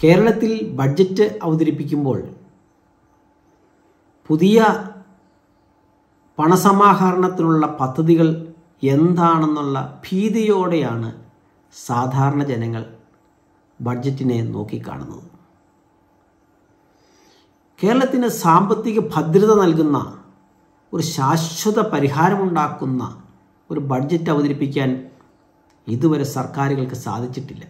കേരളത്തിൽ ബഡ്ജറ്റ് അവതരിപ്പിക്കുമ്പോൾ പുതിയ പണസമാഹരണത്തിനുള്ള പദ്ധതികൾ എന്താണെന്നുള്ള ഭീതിയോടെയാണ് സാധാരണ ജനങ്ങൾ ബഡ്ജറ്റിനെ നോക്കിക്കാണുന്നത് കേരളത്തിന് സാമ്പത്തിക ഭദ്രത നൽകുന്ന ഒരു ശാശ്വത പരിഹാരമുണ്ടാക്കുന്ന ഒരു ബഡ്ജറ്റ് അവതരിപ്പിക്കാൻ ഇതുവരെ സർക്കാരുകൾക്ക് സാധിച്ചിട്ടില്ല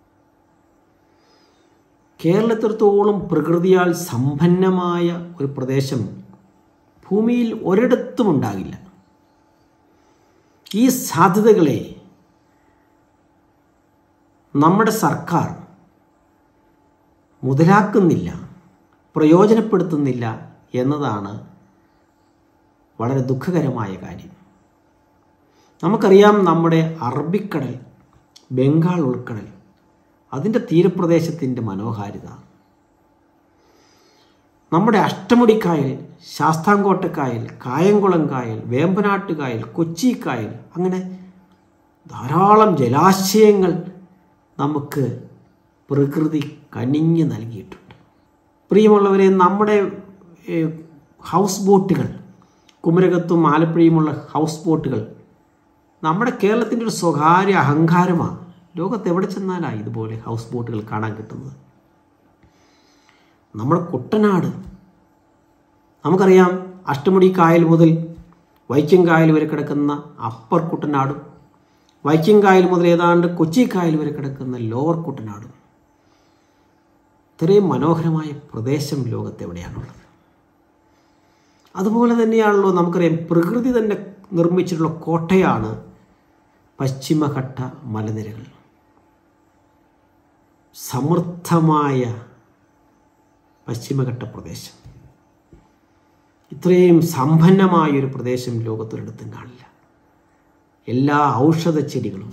കേരളത്തിടത്തോളം പ്രകൃതിയാൽ സമ്പന്നമായ ഒരു പ്രദേശം ഭൂമിയിൽ ഒരിടത്തും ഉണ്ടാകില്ല ഈ സാധ്യതകളെ നമ്മുടെ സർക്കാർ മുതലാക്കുന്നില്ല പ്രയോജനപ്പെടുത്തുന്നില്ല എന്നതാണ് വളരെ ദുഃഖകരമായ കാര്യം നമുക്കറിയാം നമ്മുടെ അറബിക്കടൽ ബംഗാൾ ഉൾക്കടൽ അതിൻ്റെ തീരപ്രദേശത്തിൻ്റെ മനോഹാരിത നമ്മുടെ അഷ്ടമുടിക്കായൽ ശാസ്താംകോട്ടക്കായൽ കായംകുളം കായൽ വേമ്പനാട്ട് കായൽ കൊച്ചി കായൽ അങ്ങനെ ധാരാളം ജലാശയങ്ങൾ നമുക്ക് പ്രകൃതി കനിഞ്ഞ് നൽകിയിട്ടുണ്ട് പ്രിയമുള്ളവരെ നമ്മുടെ ഏഹ്, ഹൗസ് ബോട്ടുകൾ കുമരകത്തും ആലപ്പുഴയുമുള്ള ഹൗസ് ബോട്ടുകൾ നമ്മുടെ കേരളത്തിൻ്റെ ഒരു സ്വകാര്യ അഹങ്കാരമാണ് ലോകത്ത് എവിടെ ചെന്നാലാണ് ഇതുപോലെ ഹൗസ് ബോട്ടുകൾ കാണാൻ കിട്ടുന്നത് നമ്മുടെ കുട്ടനാട് നമുക്കറിയാം അഷ്ടമുടി കായൽ മുതൽ വൈക്കം കായൽ വരെ കിടക്കുന്ന അപ്പർ കുട്ടനാടും വൈക്കം കായൽ മുതൽ ഏതാണ്ട് കൊച്ചി കായൽ വരെ കിടക്കുന്ന ലോവർ കുട്ടനാടും ഇത്രയും മനോഹരമായ പ്രദേശം ലോകത്ത് എവിടെയാണുള്ളത് അതുപോലെ തന്നെയാണല്ലോ നമുക്കറിയാം പ്രകൃതി തന്നെ നിർമ്മിച്ചിട്ടുള്ള കോട്ടയാണ് പശ്ചിമഘട്ട മലനിരകൾ സമൃദ്ധമായ പശ്ചിമഘട്ട പ്രദേശം ഇത്രയും സമ്പന്നമായ ഒരു പ്രദേശം ലോകത്തൊരിടത്തും കാണില്ല എല്ലാ ഔഷധ ചെടികളും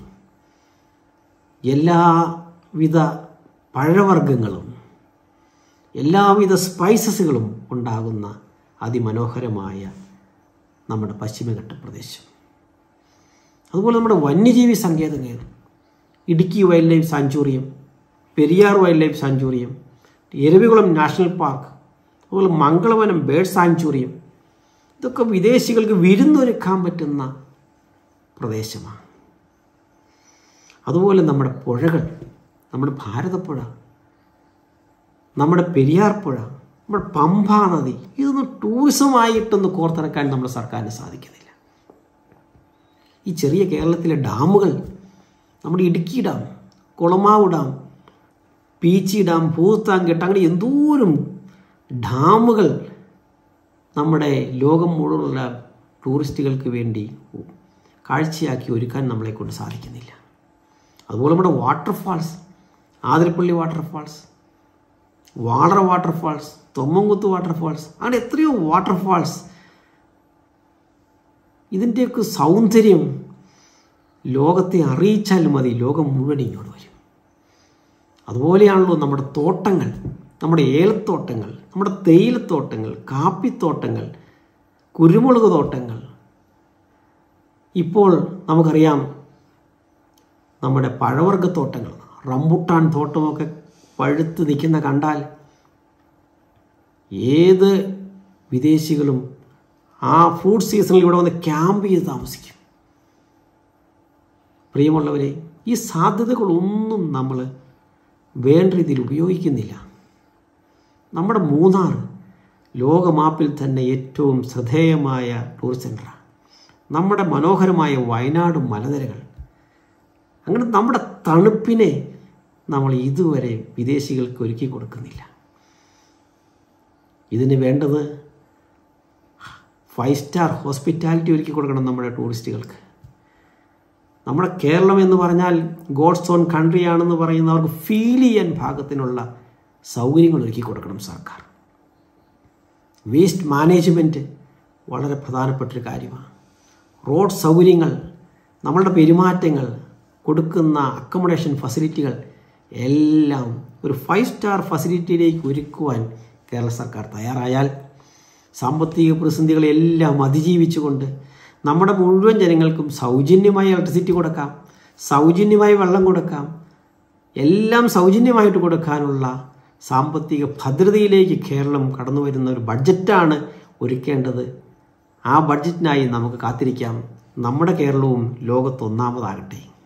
എല്ലാവിധ പഴവർഗ്ഗങ്ങളും എല്ലാവിധ സ്പൈസസുകളും ഉണ്ടാകുന്ന അതിമനോഹരമായ നമ്മുടെ പശ്ചിമഘട്ട പ്രദേശം അതുപോലെ നമ്മുടെ വന്യജീവി സങ്കേതങ്ങൾ Idukki wild life സാഞ്ചുറിയം Periyar wild life സാഞ്ചുറിയം Eravikulam national park അതുപോലെ മംഗളവനം ബേർഡ് സാഞ്ചുറിയം ഇതൊക്കെ വിദേശികൾക്ക് വിരുന്നൊരുക്കാൻ പറ്റുന്ന പ്രദേശമാണ് അതുപോലെ നമ്മുടെ പുഴകൾ നമ്മുടെ ഭാരതപ്പുഴ നമ്മുടെ പെരിയാർ പുഴ നമ്മുടെ പമ്പാ നദി ഇതൊന്നും ടൂറിസമായിട്ടൊന്ന് കോർത്തിറക്കാൻ നമ്മുടെ സർക്കാരിന് സാധിക്കുന്നില്ല ഈ ചെറിയ കേരളത്തിലെ ഡാമുകൾ നമ്മുടെ Idukki dam Kulamavu dam Peechi dam Bhoothathankettu അങ്ങനെ എന്തോരം ഡാമുകൾ നമ്മുടെ ലോകം മുഴുവനുള്ള ടൂറിസ്റ്റുകൾക്ക് വേണ്ടി കാഴ്ചയാക്കി ഒരുക്കാൻ നമ്മളെ കൊണ്ട് സാധിക്കുന്നില്ല അതുപോലെ നമ്മുടെ waterfalls Athirappilly waterfalls Valara waterfalls Thommankuthu waterfalls അങ്ങനെ എത്രയോ വാട്ടർഫാൾസ് ഇതിൻ്റെയൊക്കെ സൗന്ദര്യം ലോകത്തെ അറിയിച്ചാൽ മതി ലോകം മുഴുവൻ ഇങ്ങോട്ട് വരും അതുപോലെയാണല്ലോ നമ്മുടെ തോട്ടങ്ങൾ നമ്മുടെ ഏലത്തോട്ടങ്ങൾ നമ്മുടെ തേയിലത്തോട്ടങ്ങൾ കാപ്പിത്തോട്ടങ്ങൾ കുരുമുളക് തോട്ടങ്ങൾ ഇപ്പോൾ നമുക്കറിയാം നമ്മുടെ പഴവർഗ്ഗത്തോട്ടങ്ങൾ റംബുട്ടാൻ തോട്ടമൊക്കെ പഴുത്ത് നിൽക്കുന്ന കണ്ടാൽ ഏത് വിദേശികളും ആ ഫ്രൂട്ട് സീസണിൽ ഇവിടെ വന്ന് ക്യാമ്പ് ചെയ്ത് താമസിക്കും പ്രിയമുള്ളവരെ ഈ സാധ്യതകളൊന്നും നമ്മൾ വേണ്ട രീതിയിൽ ഉപയോഗിക്കുന്നില്ല നമ്മുടെ മൂന്നാർ ലോക മാപ്പിൽ തന്നെ ഏറ്റവും ശ്രദ്ധേയമായ ടൂറിസ്റ്റ് സെൻ്ററാണ് നമ്മുടെ മനോഹരമായ വയനാട് മലനിരകൾ അങ്ങനെ നമ്മുടെ തണുപ്പിനെ നമ്മൾ ഇതുവരെ വിദേശികൾക്ക് ഒരുക്കി കൊടുക്കുന്നില്ല ഇതിന് വേണ്ടത് ഫൈവ് സ്റ്റാർ ഹോസ്പിറ്റാലിറ്റി ഒരുക്കി കൊടുക്കണം നമ്മുടെ ടൂറിസ്റ്റുകൾക്ക് നമ്മുടെ കേരളം എന്ന് പറഞ്ഞാൽ ഗോഡ്സ് ഓൺ കൺട്രി ആണെന്ന് പറയുന്നവർക്ക് ഫീൽ ചെയ്യാൻ ഭാഗത്തിനുള്ള സൗകര്യങ്ങൾ ഒരുക്കി കൊടുക്കണം സർക്കാർ വേസ്റ്റ് മാനേജ്മെൻറ്റ് വളരെ പ്രധാനപ്പെട്ടൊരു കാര്യമാണ് റോഡ് സൗകര്യങ്ങൾ നമ്മളുടെ പെരുമാറ്റങ്ങൾ കൊടുക്കുന്ന അക്കോമഡേഷൻ ഫെസിലിറ്റികൾ എല്ലാം ഒരു ഫൈവ് സ്റ്റാർ ഫെസിലിറ്റിയിലേക്ക് ഒരുക്കുവാൻ കേരള സർക്കാർ തയ്യാറായാൽ സാമ്പത്തിക പ്രതിസന്ധികളെല്ലാം അതിജീവിച്ചുകൊണ്ട് നമ്മുടെ മുഴുവൻ ജനങ്ങൾക്കും സൗജന്യമായി ഇലക്ട്രിസിറ്റി കൊടുക്കാം സൗജന്യമായി വെള്ളം കൊടുക്കാം എല്ലാം സൗജന്യമായിട്ട് കൊടുക്കാനുള്ള സാമ്പത്തിക ഭദ്രതയിലേക്ക് കേരളം കടന്നു വരുന്ന ഒരു ബഡ്ജറ്റാണ് ഒരുക്കേണ്ടത് ആ ബഡ്ജറ്റിനായി നമുക്ക് കാത്തിരിക്കാം നമ്മുടെ കേരളവും ലോകത്തൊന്നാമതാകട്ടെ